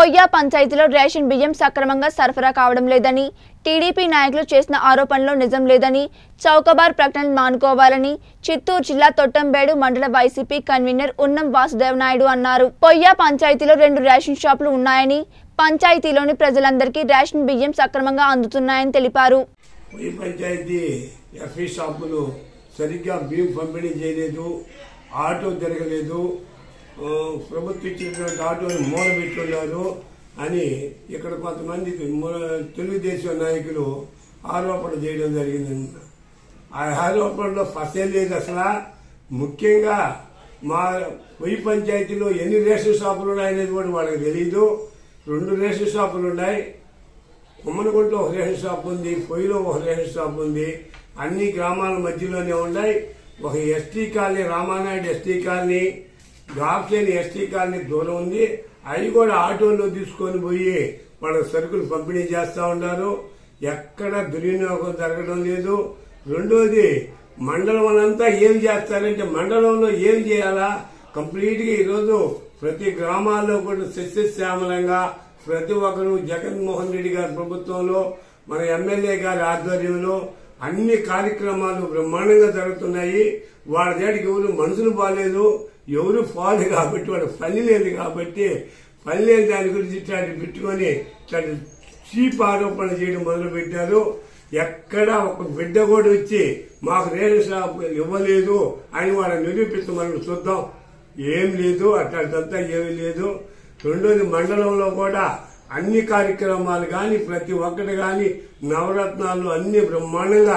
పొయ్య పంచాయతీలో రేషన్ బియ్యం సక్రమంగా సరఫరా కావడం లేదని టీడీపీ నాయకులు చేసిన ఆరోపణలో నిజం లేదని చౌకబార్ ప్రకటనలు మానుకోవాలని చిత్తూరు జిల్లా తొట్టంబేడు మండల వైసీపీ కన్వీనర్ ఉన్నం వాసుదేవ్ నాయుడు అన్నారు పొయ్య పంచాయతీలో రెండు రేషన్ షాపులు ఉన్నాయని పంచాయతీలోని ప్రజలందరికీ రేషన్ బియ్యం సక్రమంగా అందుతున్నాయని తెలిపారు ఈ పంచాయతీ ఎఫ్ఈ షాపులు సరిగ్గా బియ్యం పంపిణీ చేయలేదు ఆటో తిరగలేదు ఆ, ప్రభుత్వం ఇచ్చినటువంటి ఆటోని మూలబెట్టున్నారు అని ఇక్కడ కొంతమంది మూల- తెలుగుదేశం నాయకులు ఆరోపణ చేయడం జరిగింది ఆ ఆరోపణలో ఫసే లేదు అసలు ముఖ్యంగా మా పొయ్యి పంచాయతీలో ఎన్ని రేషన్ షాపులు ఉన్నాయనేది కూడా వాళ్ళకి తెలియదు రెండు రేషన్ షాపులు ఉన్నాయి కుమ్మనగుంటలో ఒక రేషన్ షాప్ ఉంది పొయ్యిలో ఒక రేషన్ షాప్ ఉంది అన్ని గ్రామాల మధ్యలోనే ఉన్నాయి ఒక ST colony Ramanaidu ST colony గాఫ్లేని ఎస్టీ కాలనీ దూరం ఉంది అవి కూడా ఆటోలో తీసుకొని పోయి వాళ్ళ సరుకులు పంపిణీ చేస్తా ఉన్నారు ఎక్కడ దుర్వినియోగం జరగడం లేదు రెండోది మండలం అంతా ఏం చేస్తారంటే మండలంలో ఏం చేయాలా కంప్లీట్ గా ఈరోజు ప్రతి గ్రామాల్లో కూడా సస్యశ్యామలంగా ప్రతి ఒక్కరు జగన్మోహన్ రెడ్డి గారి ప్రభుత్వంలో మన ఎమ్మెల్యే గారి ఆధ్వర్యంలో అన్ని కార్యక్రమాలు బ్రహ్మాండంగా జరుగుతున్నాయి వాళ్ళ దగ్గరికి ఎవరు మనుషులు బాగాలేదు ఎవరు పోదు కాబట్టి వాళ్ళ పని లేదు కాబట్టి పని లేని దాని గురించి ఇట్లాంటి పెట్టుకొని ఇట్లాంటి చీప్ ఆరోపణ చేయడం మొదలు పెట్టారు ఎక్కడ ఒక బిడ్డ కూడా వచ్చి మాకు రేషన్ షాప్ ఇవ్వలేదు అని వాళ్ళని నిరూపించమని చూద్దాం ఏం లేదు అట్లాంటిదంతా ఏమీ లేదు రెండోది మండలంలో కూడా అన్ని కార్యక్రమాలు కానీ ప్రతి ఒక్కటి కానీ నవరత్నాలు అన్ని బ్రహ్మాండంగా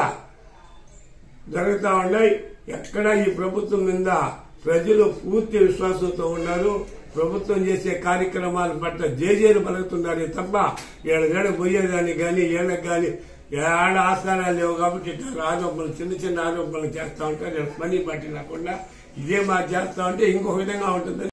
జరుగుతూ ఉన్నాయి ఎక్కడ ఈ ప్రభుత్వం మీద ప్రజలు పూర్తి విశ్వాసంతో ఉన్నారు ప్రభుత్వం చేసే కార్యక్రమాల పట్ల జేజేలు పలుకుతున్నారు తప్ప ఏళ్ళ పోయేదానికి కానీ ఏళ్ళకి కానీ ఏడ ఆస్థానాలు లేవు కాబట్టి ఇట్లా ఆరోపణలు చిన్న చిన్న ఆరోపణలు చేస్తా ఉంటారు పని పట్టి లేకుండా ఇదే మా చేస్తా ఉంటే ఇంకొక విధంగా ఉంటుంది